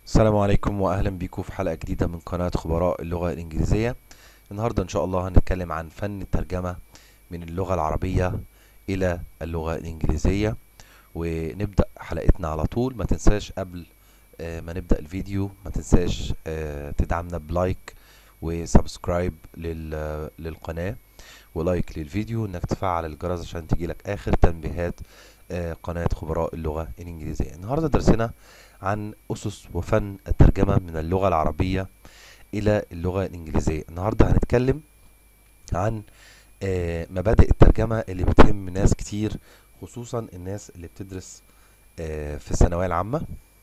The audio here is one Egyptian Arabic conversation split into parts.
السلام عليكم واهلا بيكم في حلقة جديدة من قناة خبراء اللغة الانجليزية النهاردة ان شاء الله هنتكلم عن فن الترجمة من اللغة العربية الى اللغة الانجليزية ونبدأ حلقتنا على طول ما تنساش قبل آه، ما نبدأ الفيديو ما تنساش آه، تدعمنا بلايك وسبسكرايب لل- للقناة ولايك للفيديو انك تفعل الجرس عشان تجيلك اخر تنبيهات آه، قناة خبراء اللغة الانجليزية النهاردة درسنا عن أسس وفن الترجمة من اللغة العربية إلى اللغة الإنجليزية النهاردة هنتكلم عن آه، مبادئ الترجمة اللي بتهم ناس كتير خصوصا الناس اللي بتدرس آه، في الثانوية العامة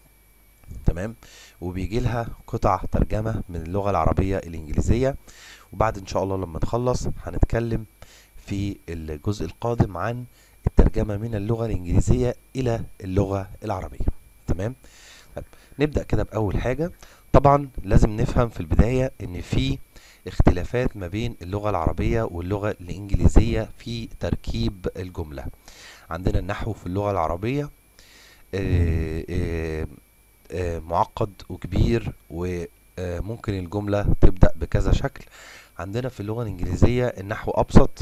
تمام وبيجي لها قطع ترجمة من اللغة العربية الإنجليزية وبعد إن شاء الله لما نخلص هنتكلم في الجزء القادم عن الترجمة من اللغة الإنجليزية إلى اللغة العربية تمام طيب نبدأ كده بأول حاجة طبعا لازم نفهم في البداية إن في اختلافات ما بين اللغة العربية واللغة الإنجليزية في تركيب الجملة عندنا النحو في اللغة العربية آه، آه، آه، معقد وكبير وممكن الجملة تبدأ بكذا شكل عندنا في اللغة الإنجليزية النحو أبسط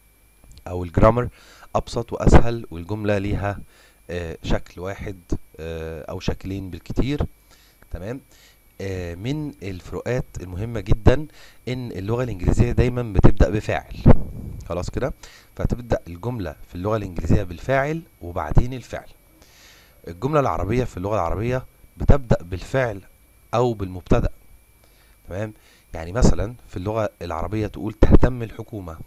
أو الجرامر أبسط وأسهل والجملة ليها آه، شكل واحد آه، أو شكلين بالكتير تمام آه، من الفروقات المهمة جدا إن اللغة الإنجليزية دايما بتبدأ بفاعل خلاص كده فتبدأ الجملة في اللغة الإنجليزية بالفاعل وبعدين الفعل الجملة العربية في اللغة العربية بتبدأ بالفعل أو بالمبتدأ تمام يعني مثلا في اللغة العربية تقول تهتم الحكومة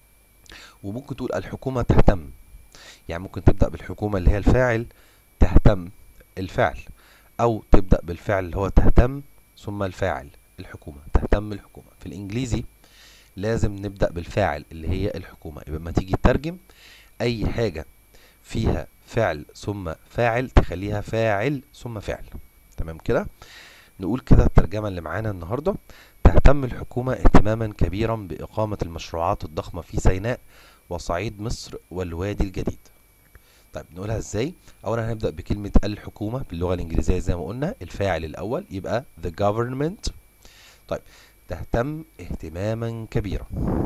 وممكن تقول الحكومة تهتم يعني ممكن تبدأ بالحكومة اللي هي الفاعل تهتم الفعل أو تبدأ بالفعل اللي هو تهتم ثم الفاعل الحكومة تهتم الحكومة في الإنجليزي لازم نبدأ بالفاعل اللي هي الحكومة يبقى لما تيجي تترجم أي حاجة فيها فعل ثم فاعل تخليها فاعل ثم فعل تمام كده نقول كده الترجمة اللي معانا النهاردة تهتم الحكومة اهتماما كبيرا بإقامة المشروعات الضخمة في سيناء وصعيد مصر والوادي الجديد طيب نقولها ازاي اولا هنبدا بكلمه الحكومه باللغه الانجليزيه زي ما قلنا الفاعل الاول يبقى the government طيب تهتم اهتماما كبيرا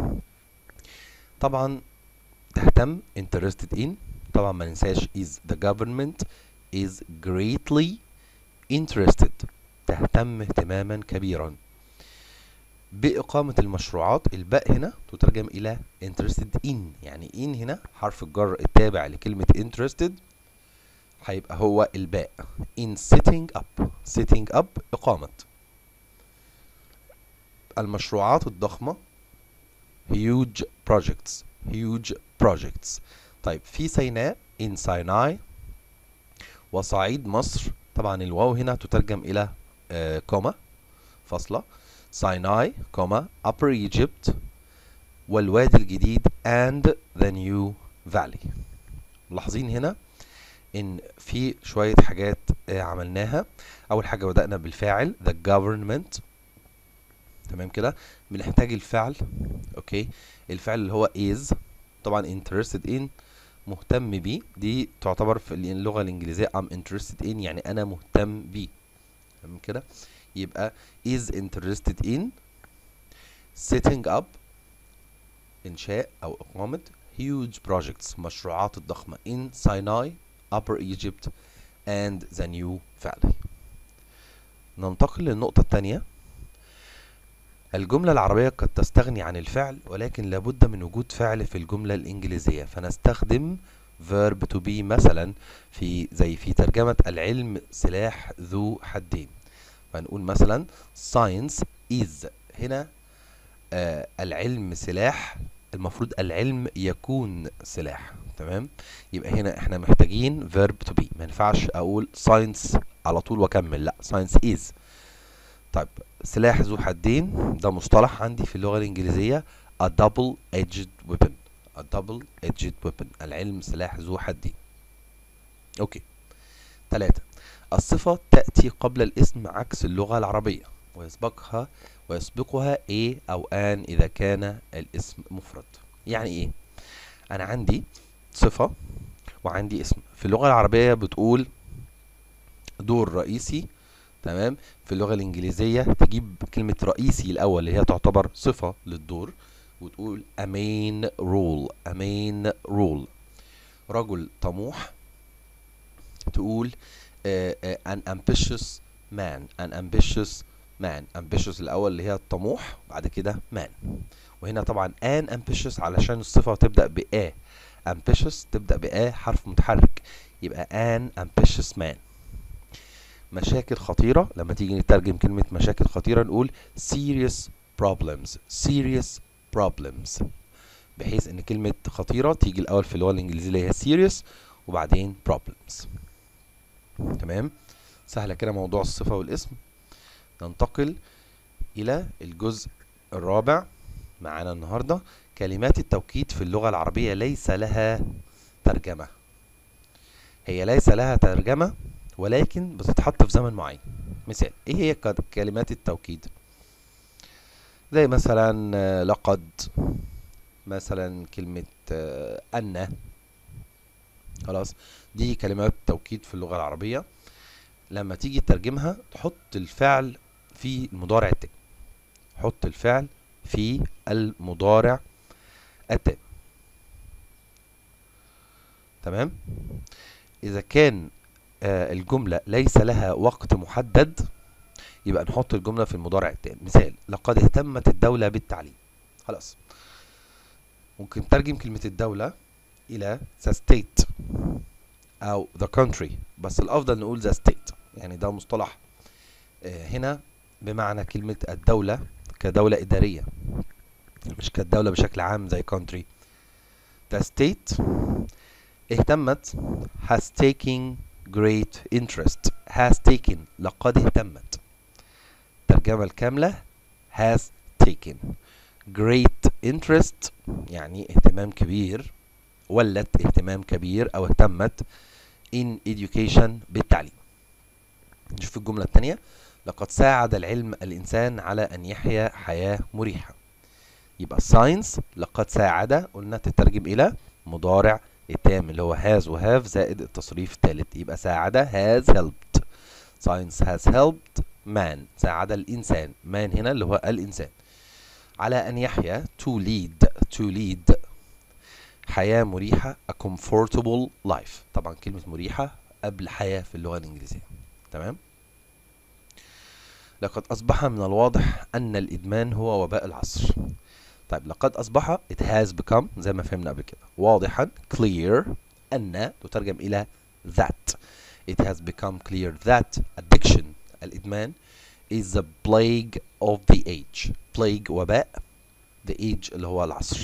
طبعا تهتم interested in طبعا ما ننساش is the government is greatly interested تهتم اهتماما كبيرا بإقامة المشروعات الباء هنا تترجم إلى interested in يعني in هنا حرف الجر التابع لكلمة interested هيبقى هو الباء in setting up setting up إقامة المشروعات الضخمة huge projects huge projects طيب في سيناء in سيناء وصعيد مصر طبعا الواو هنا تترجم إلى آه كوما فاصلة سيناء كوما Upper Egypt والوادي الجديد and the new valley ملاحظين هنا ان في شوية حاجات آه، عملناها اول حاجة بدأنا بالفاعل the government تمام كده بنحتاج الفعل اوكي الفعل اللي هو is طبعا interested in مهتم بيه دي تعتبر في اللغة الإنجليزية I'm interested in يعني أنا مهتم بيه تمام كده يبقى is interested in setting up إنشاء أو إقامة huge projects مشروعات الضخمة in Sinai, Upper Egypt and the New Valley ننتقل للنقطة الثانية الجملة العربية قد تستغني عن الفعل ولكن لابد من وجود فعل في الجملة الإنجليزية فنستخدم verb to be مثلا في زي في ترجمة العلم سلاح ذو حدين فنقول مثلا science is هنا آه العلم سلاح المفروض العلم يكون سلاح تمام يبقى هنا احنا محتاجين verb to be ما ينفعش اقول science على طول واكمل لا science is طيب سلاح ذو حدين ده مصطلح عندي في اللغة الإنجليزية a double edged weapon a double edged weapon العلم سلاح ذو حدين اوكي ثلاثة الصفة تأتي قبل الاسم عكس اللغة العربية ويسبقها ويسبقها a أو an إذا كان الاسم مفرد يعني ايه أنا عندي صفة وعندي اسم في اللغة العربية بتقول دور رئيسي تمام في اللغة الإنجليزية تجيب كلمة رئيسي الأول اللي هي تعتبر صفة للدور وتقول a main role a main role رجل طموح تقول uh, uh, an ambitious man an ambitious man ambitious الأول اللي هي الطموح بعد كده man وهنا طبعا an ambitious علشان الصفة تبدأ ب a ambitious تبدأ ب a حرف متحرك يبقى an ambitious man مشاكل خطيرة لما تيجي نترجم كلمة مشاكل خطيرة نقول serious problems serious problems بحيث ان كلمة خطيرة تيجي الاول في اللغة الانجليزية اللي هي serious وبعدين problems تمام سهلة كده موضوع الصفة والاسم ننتقل الى الجزء الرابع معانا النهاردة كلمات التوكيد في اللغة العربية ليس لها ترجمة هي ليس لها ترجمة ولكن بتتحط في زمن معين مثال ايه هي كلمات التوكيد زي مثلا لقد مثلا كلمة أن خلاص دي كلمات توكيد في اللغة العربية لما تيجي تترجمها تحط الفعل في المضارع التام حط الفعل في المضارع التام تمام إذا كان الجملة ليس لها وقت محدد يبقى نحط الجملة في المضارع التام مثال لقد اهتمت الدولة بالتعليم خلاص ممكن ترجم كلمة الدولة إلى the state أو the country بس الأفضل نقول the state يعني ده مصطلح هنا بمعنى كلمة الدولة كدولة إدارية مش كالدولة بشكل عام زي country the state اهتمت has taken great interest has taken لقد اهتمت الترجمة الكاملة has taken great interest يعني اهتمام كبير ولت اهتمام كبير او اهتمت in education بالتعليم نشوف الجملة الثانية لقد ساعد العلم الإنسان على أن يحيا حياة مريحة يبقى science لقد ساعد قلنا تترجم إلى مضارع التام اللي هو has و have زائد التصريف الثالث يبقى ساعد has helped science has helped man ساعد الإنسان man هنا اللي هو الإنسان على أن يحيا to lead to lead حياة مريحة a comfortable life طبعا كلمة مريحة قبل حياة في اللغة الإنجليزية تمام لقد أصبح من الواضح أن الإدمان هو وباء العصر طيب لقد أصبح it has become زي ما فهمنا قبل كده واضحا clear أن تترجم إلى that it has become clear that addiction الإدمان is the plague of the age plague وباء the age اللي هو العصر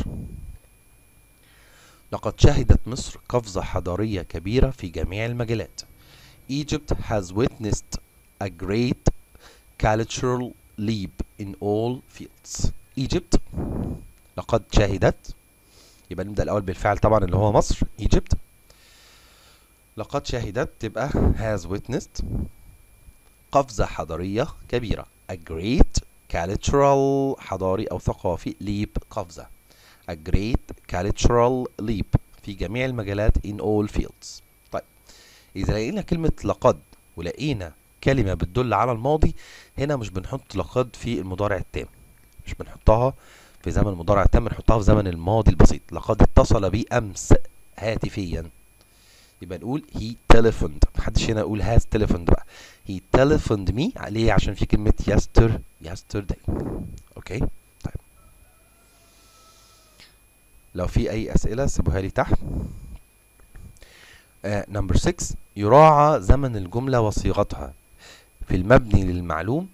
لقد شهدت مصر قفزة حضارية كبيرة في جميع المجالات Egypt has witnessed a great cultural leap in all fields Egypt لقد شهدت يبقى نبدأ الأول بالفعل طبعا اللي هو مصر Egypt لقد شهدت تبقى has witnessed قفزة حضارية كبيرة a great cultural حضاري أو ثقافي leap قفزة a great cultural leap في جميع المجالات in all fields طيب إذا لقينا كلمة لقد ولقينا كلمة بتدل على الماضي هنا مش بنحط لقد في المضارع التام مش بنحطها في زمن المضارع التام بنحطها في زمن الماضي البسيط لقد اتصل بي أمس هاتفيا يبقى نقول he telephoned محدش هنا يقول has telephoned بقى he telephoned me ليه عشان في كلمة yester yesterday اوكي طيب لو في اي اسئلة سيبوها لي تحت نمبر uh, 6 يراعى زمن الجملة وصيغتها في المبني للمعلوم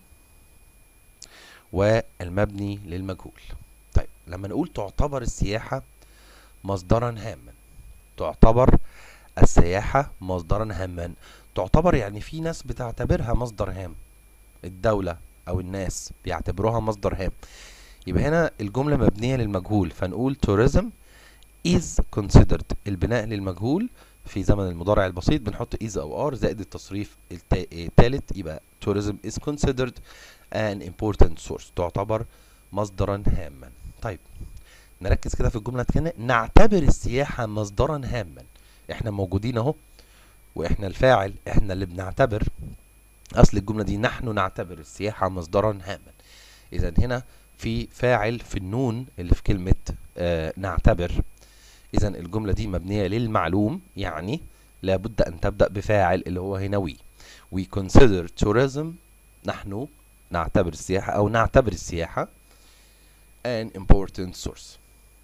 والمبني للمجهول طيب لما نقول تعتبر السياحة مصدرا هاما تعتبر السياحة مصدرا هاما تعتبر يعني في ناس بتعتبرها مصدر هام الدولة أو الناس بيعتبروها مصدر هام يبقى هنا الجملة مبنية للمجهول فنقول tourism is considered البناء للمجهول في زمن المضارع البسيط بنحط is أو are زائد التصريف الثالث يبقى tourism is considered an important source تعتبر مصدرا هاما طيب نركز كده في الجملة الثانية نعتبر السياحة مصدرا هاما احنا موجودين اهو واحنا الفاعل احنا اللي بنعتبر اصل الجمله دي نحن نعتبر السياحه مصدرا هاما اذا هنا في فاعل في النون اللي في كلمه آه نعتبر اذا الجمله دي مبنيه للمعلوم يعني لابد ان تبدا بفاعل اللي هو هنا وي we consider tourism نحن نعتبر السياحه او نعتبر السياحه an important source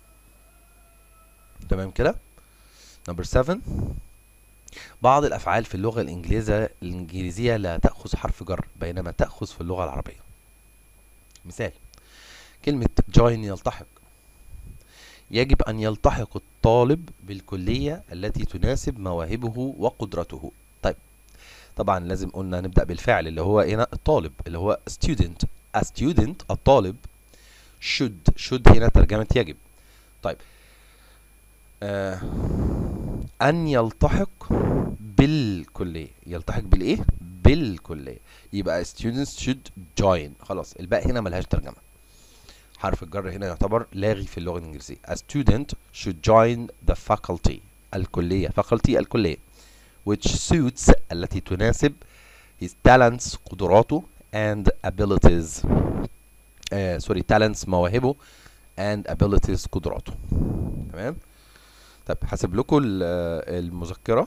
تمام كده نمبر 7 بعض الافعال في اللغه الانجليزيه الانجليزيه لا تاخذ حرف جر بينما تاخذ في اللغه العربيه مثال كلمه join يلتحق يجب ان يلتحق الطالب بالكليه التي تناسب مواهبه وقدرته طيب طبعا لازم قلنا نبدا بالفعل اللي هو هنا الطالب اللي هو student a student الطالب should should هنا ترجمه يجب طيب آه أن يلتحق بالكلية يلتحق بالإيه؟ بالكلية يبقى students should join خلاص الباقي هنا ملهاش ترجمة حرف الجر هنا يعتبر لاغي في اللغة الإنجليزية a student should join the faculty الكلية faculty الكلية which suits التي تناسب his talents قدراته and abilities آه سوري talents مواهبه and abilities قدراته تمام طيب هسيب لكم المذكره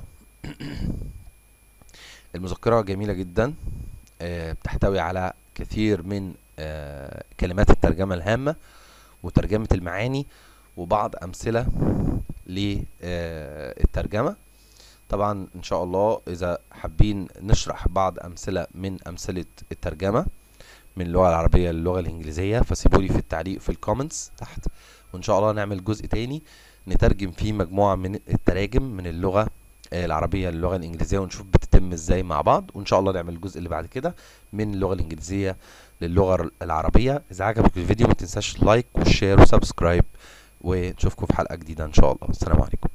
المذكره جميله جدا بتحتوي على كثير من كلمات الترجمه الهامه وترجمه المعاني وبعض امثله للترجمه طبعا ان شاء الله اذا حابين نشرح بعض امثله من امثله الترجمه من اللغه العربيه للغه الانجليزيه فسيبوا لي في التعليق في الكومنتس تحت وان شاء الله نعمل جزء تاني نترجم فيه مجموعة من التراجم من اللغة العربية للغة الإنجليزية ونشوف بتتم ازاي مع بعض وإن شاء الله نعمل الجزء اللي بعد كده من اللغة الإنجليزية للغة العربية إذا عجبك الفيديو ما تنساش لايك وشير وسبسكرايب ونشوفكم في حلقة جديدة إن شاء الله السلام عليكم